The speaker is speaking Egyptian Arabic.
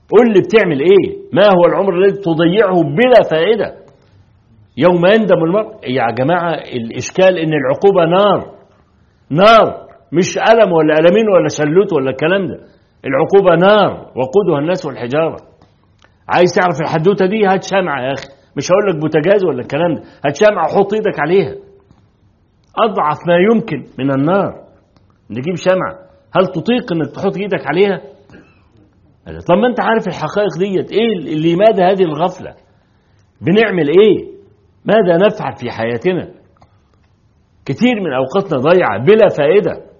قل لي بتعمل ايه ما هو العمر الذي تضيعه بلا فائدة يوم يندم المرء يا جماعة الإشكال إن العقوبة نار نار مش ألم ولا ألمين ولا شلوت ولا الكلام ده العقوبة نار وقودها الناس والحجارة عايز تعرف الحدوتة دي هات شمعة يا أخي مش هقول لك بوتاجاز ولا الكلام ده هات شمعة وحط إيدك عليها أضعف ما يمكن من النار نجيب شمعة هل تطيق إنك تحط إيدك عليها طب ما أنت عارف الحقائق ديت إيه لماذا هذه الغفلة بنعمل إيه ماذا نفعل في حياتنا كثير من أوقاتنا ضيعة بلا فائدة